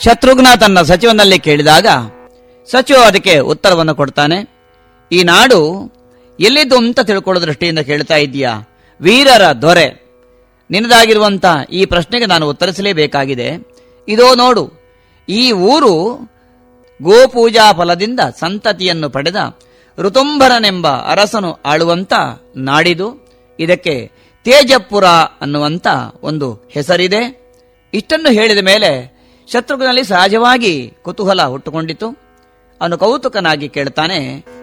ಶತ್ರುಘ್ನ ತನ್ನ ಸಚಿವನಲ್ಲಿ ಕೇಳಿದಾಗ ಸಚಿವ ಅದಕ್ಕೆ ಉತ್ತರವನ್ನು ಕೊಡ್ತಾನೆ ಈ ನಾಡು ಎಲ್ಲಿದ್ದು ಅಂತ ತಿಳ್ಕೊಳ್ಳೋ ದೃಷ್ಟಿಯಿಂದ ಕೇಳ್ತಾ ಇದೀಯಾ ವೀರರ ದೊರೆ ನಿನ್ನದಾಗಿರುವಂತ ಈ ಪ್ರಶ್ನೆಗೆ ನಾನು ಉತ್ತರಿಸಲೇಬೇಕಾಗಿದೆ ಇದೋ ನೋಡು ಈ ಊರು ಗೋಪೂಜಾ ಫಲದಿಂದ ಸಂತತಿಯನ್ನು ಪಡೆದ ಋತುಂಬರನೆಂಬ ಅರಸನು ಆಳುವಂತ ನಾಡಿದು ಇದಕ್ಕೆ ತೇಜಪುರ ಅನ್ನುವಂತ ಒಂದು ಹೆಸರಿದೆ ಇಷ್ಟನ್ನು ಹೇಳಿದ ಮೇಲೆ ಶತ್ರುಘ್ನಲ್ಲಿ ಸಹಜವಾಗಿ ಕುತೂಹಲ ಹುಟ್ಟುಕೊಂಡಿತು ಅವನು ಕೌತುಕನಾಗಿ ಕೇಳ್ತಾನೆ